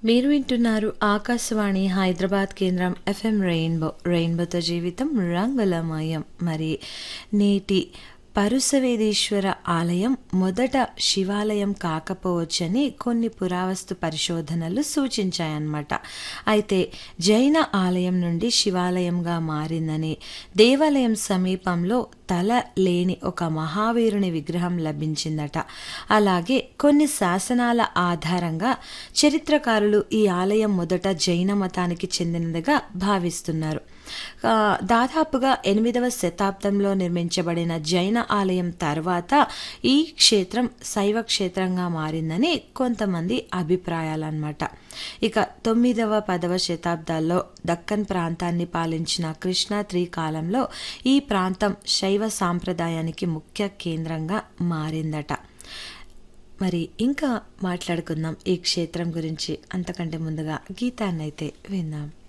మీరు వింటున్నారు ఆకాశవాణి హైదరాబాద్ కేంద్రం ఎఫ్ఎం రెయిన్బో రెయిన్బోతో జీవితం రంగులమయం మరి నేటి పరుసవేదీశ్వర ఆలయం మొదట శివాలయం కాకపోవచ్చని కొన్ని పురావస్తు పరిశోధనలు సూచించాయన్నమాట అయితే జైన ఆలయం నుండి శివాలయంగా మారిందని దేవాలయం సమీపంలో తల లేని ఒక మహావీరుని విగ్రహం లభించిందట అలాగే కొన్ని శాసనాల ఆధారంగా చరిత్రకారులు ఈ ఆలయం మొదట జైన మతానికి చెందినదిగా భావిస్తున్నారు ఆ, దాదాపుగా ఎనిమిదవ శతాబ్దంలో నిర్మించబడిన జైన ఆలయం తర్వాత ఈ క్షేత్రం శైవ క్షేత్రంగా మారిందని కొంతమంది అభిప్రాయాలన్నమాట ఇక తొమ్మిదవ పదవ శతాబ్దాల్లో దక్కన్ ప్రాంతాన్ని పాలించిన కృష్ణాత్రి కాలంలో ఈ ప్రాంతం శైవ సాంప్రదాయానికి ముఖ్య కేంద్రంగా మారిందట మరి ఇంకా మాట్లాడుకుందాం ఈ క్షేత్రం గురించి అంతకంటే ముందుగా గీతాన్నైతే విందాం